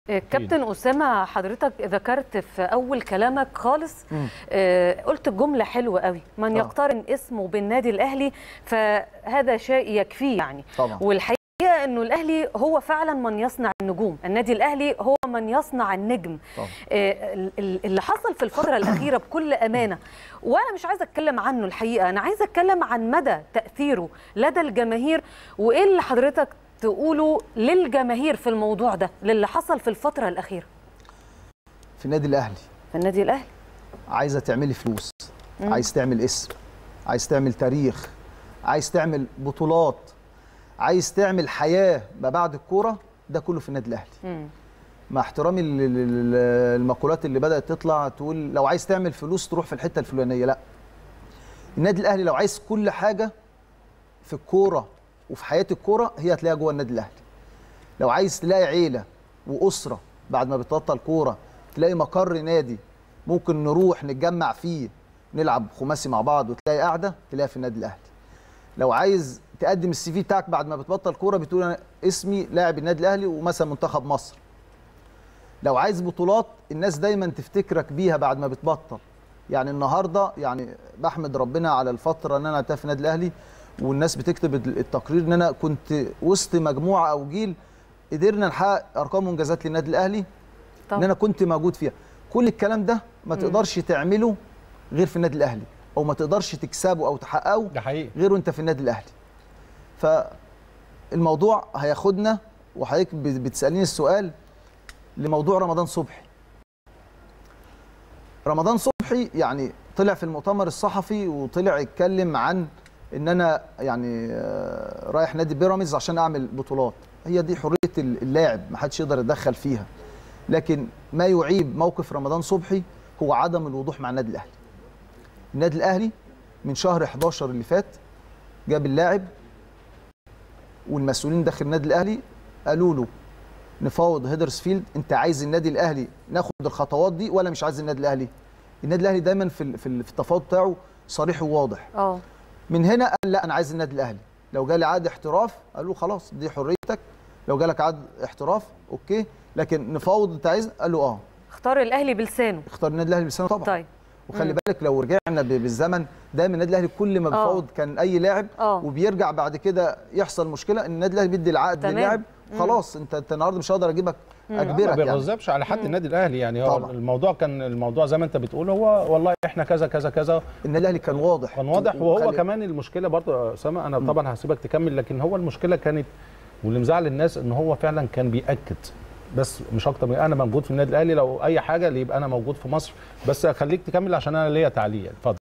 كابتن أسامة حضرتك ذكرت في أول كلامك خالص آه قلت جملة حلوة قوي من آه. يقترن اسمه بالنادي الأهلي فهذا شيء يكفيه يعني طبعا. والحقيقة أنه الأهلي هو فعلا من يصنع النجوم النادي الأهلي هو من يصنع النجم طبعا. آه ال- ال- اللي حصل في الفترة الأخيرة بكل أمانة وأنا مش عايزة أتكلم عنه الحقيقة أنا عايزة أتكلم عن مدى تأثيره لدى الجماهير وإيه اللي حضرتك تقوله للجماهير في الموضوع ده للي حصل في الفترة الأخيرة في النادي الاهلي في النادي الأهلي عايزه تعملي فلوس عايز تعمل اسم عايز تعمل تاريخ عايز تعمل بطولات عايز تعمل حياه ما بعد الكوره ده كله في النادي الاهلي مم. مع احترامي لل- لل- المقولات اللي بدات تطلع تقول لو عايز تعمل فلوس تروح في الحته الفلانيه لا النادي الاهلي لو عايز كل حاجه في الكوره وفي حياه الكوره هي هتلاقيها جوه النادي الاهلي لو عايز تلاقي عيله واسره بعد ما بتبطل كوره تلاقي مقر نادي ممكن نروح نتجمع فيه نلعب خماسي مع بعض وتلاقي قاعده تلاقيها في النادي الاهلي لو عايز تقدم السي في بتاعك بعد ما بتبطل كوره بتقول انا اسمي لاعب النادي الاهلي ومثلا منتخب مصر لو عايز بطولات الناس دايما تفتكرك بيها بعد ما بتبطل يعني النهارده يعني بحمد ربنا على الفتره ان انا لعبتها في النادي الاهلي والناس بتكتب التقرير ان انا كنت وسط مجموعه او جيل قدرنا نحقق ارقام وانجازات للنادي الاهلي ان طبعا انا كنت موجود فيها كل الكلام ده ما تقدرش تعمله غير في النادي الاهلي او ما تقدرش تكسبه او تحققه ده حقيقي غير وانت في النادي الاهلي فالموضوع هياخدنا وحضرتك ب- بتساليني السؤال لموضوع رمضان صبحي رمضان صبحي يعني طلع في المؤتمر الصحفي وطلع يتكلم عن ان انا يعني آه، رايح نادي بيراميدز عشان اعمل بطولات هي دي حريه اللاعب ما حدش يقدر يتدخل فيها لكن ما يعيب موقف رمضان صبحي هو عدم الوضوح مع النادي الاهلي النادي الاهلي من شهر 11 اللي فات جاب اللاعب والمسؤولين داخل النادي الاهلي قالوا له نفاوض هيدرسفيلد انت عايز النادي الاهلي ناخد الخطوات دي ولا مش عايز النادي الاهلي النادي الاهلي دايما في ال- في ال- في التفاوض بتاعه صريح وواضح اه من هنا قال لا انا عايز النادي الاهلي لو جالي عقد احتراف قالوا خلاص دي حريتك لو جالك عقد احتراف اوكي لكن نفاوض انت عايز قال له اه اختار الأهلي بلسانه اختار النادي الاهلي بلسانه طبعا طيب وخلي بالك لو رجعنا ب- بالزمن دايما النادي الاهلي كل ما آه. بيفاوض كان اي لاعب آه. وبيرجع بعد كده يحصل مشكله ان النادي الاهلي بيدي العقد تمام. للاعب خلاص انت انت النهارده مش هقدر اجيبك ما اجبرك يعني بيغذبش على حد النادي الاهلي يعني هو طبعا. الموضوع كان الموضوع زي ما انت بتقول هو والله احنا كذا كذا كذا النادي الاهلي كان واضح كان واضح وهو وخلي- كمان المشكله برضه يا اسامه انا طبعا هسيبك تكمل لكن هو المشكله كانت واللي مزعل الناس ان هو فعلا كان بياكد بس مش اكتر من انا موجود في النادي الاهلي لو اي حاجه اللي يبقى انا موجود في مصر بس خليك تكمل عشان انا ليا تعليق اتفضل